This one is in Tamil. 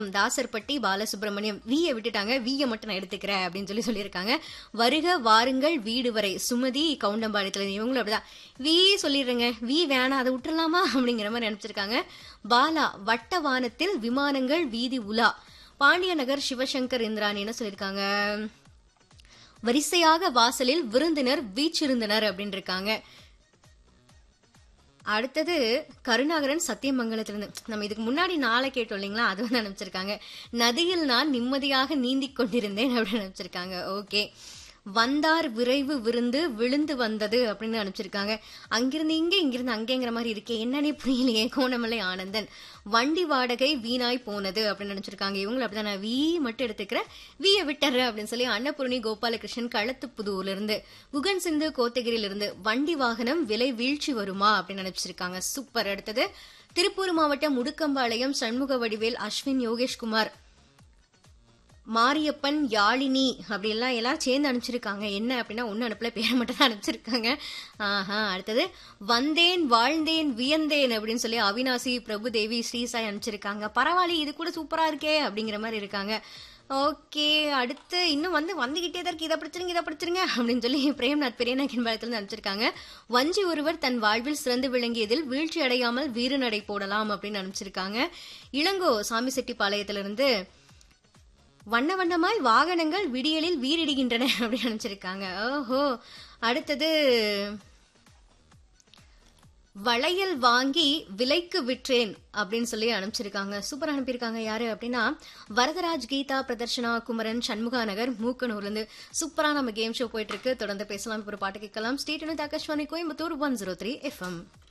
தாசர்பட்டி பாலசுப்ரமணியம் வீய விட்டுட்டாங்க வீய மட்டும் நான் எடுத்துக்கிறேன் அப்படின்னு சொல்லி சொல்லியிருக்காங்க வருக வாருங்கள் வீடு வரை சுமதி கவுண்டம்பாளையத்துல இவங்களும் அப்படிதான் வீ சொல்லிடுறேங்க வீ வேணாம் அதை விட்டுறலாமா அப்படிங்கிற மாதிரி நினைச்சிருக்காங்க பாலா வட்ட வானத்தில் விமானங்கள் வீதி உலா பாண்டியநகர் சிவசங்கர் இந்திராணி என்ன சொல்லியிருக்காங்க வரிசையாக வாசலில் விருந்தினர் வீச்சிருந்தனர் அப்படின்னு இருக்காங்க அடுத்தது கருணாகரன் சத்தியமங்கலத்திலிருந்து நம்ம இதுக்கு முன்னாடி நாளை கேட்டோம் இல்லைங்களா அது வந்து அனுப்பிச்சிருக்காங்க நதியில் நான் நிம்மதியாக நீந்திக் கொண்டிருந்தேன் அப்படின்னு அனுப்பிச்சிருக்காங்க ஓகே வந்தார் விரைவு விருந்து விழுந்து வந்தது அப்படின்னு அனுப்பிச்சிருக்காங்க அங்கிருந்து இங்கே இங்கிருந்து அங்கேங்கிற மாதிரி இருக்கே என்னன்னே புரியலையே கோணமலை ஆனந்தன் வண்டி வாடகை வீணாய் போனது அப்படின்னு நினைச்சிருக்காங்க இவங்களும் அப்படிதான் நான் வீ மட்டும் எடுத்துக்கிறேன் வீய விட்டுறேன் அப்படின்னு சொல்லி அன்னபூர்ணி கோபாலகிருஷ்ணன் களத்து புதூர்ல இருந்து குகன் சிந்து கோத்தகிரியில இருந்து வண்டி வாகனம் விலை வீழ்ச்சி வருமா அப்படின்னு நினைச்சிருக்காங்க சூப்பர் அடுத்தது திருப்பூர் மாவட்டம் முடுக்கம்பாளையம் சண்முக வடிவேல் அஸ்வின் யோகேஷ்குமார் மாரியப்பன் யாழினி அப்படி எல்லாம் எல்லாரும் சேர்ந்து அனுப்பிச்சிருக்காங்க என்ன அப்படின்னா ஒன்னும் அனுப்பல பேரை மட்டும் தான் அனுப்பிச்சிருக்காங்க ஆஹா அடுத்தது வந்தேன் வாழ்ந்தேன் வியந்தேன் அப்படின்னு சொல்லி அவினாசி பிரபுதேவி ஸ்ரீசாய் அனுப்பிச்சிருக்காங்க பரவாயில்ல இது கூட சூப்பரா இருக்கே அப்படிங்கிற மாதிரி இருக்காங்க ஓகே அடுத்து இன்னும் வந்து வந்துகிட்டே தான் இருக்கு இதை படிச்சிருங்க இதை படிச்சிருங்க அப்படின்னு சொல்லி பிரேம்நாத் பெரியநாயக்கன் பாலத்திலிருந்து அனுப்பிச்சிருக்காங்க வஞ்சி ஒருவர் தன் வாழ்வில் சிறந்து விளங்கியதில் வீழ்ச்சி அடையாமல் வீறு நடை போடலாம் அப்படின்னு அனுப்பிச்சிருக்காங்க இளங்கோ சாமி செட்டிப்பாளையத்திலிருந்து வண்ண வண்ணமாய் வாகனங்கள் விடியலில் வீரிடுகின்றன அப்படின்னு நினைச்சிருக்காங்க ஓஹோ அடுத்தது வளையல் வாங்கி விலைக்கு விற்றேன் அப்படின்னு சொல்லி அனுப்பிச்சிருக்காங்க சூப்பர் அனுப்பியிருக்காங்க யாரு அப்படின்னா வரதராஜ் கீதா பிரதர்ஷனா குமரன் சண்முகா நகர் மூக்கனூர்ல இருந்து சூப்பரா நம்ம கேம் ஷோ போயிட்டு இருக்கு தொடர்ந்து பேசலாம் இப்போ ஒரு பாட்டு கேட்கலாம் state Akashvani Coimbatore one zero three FM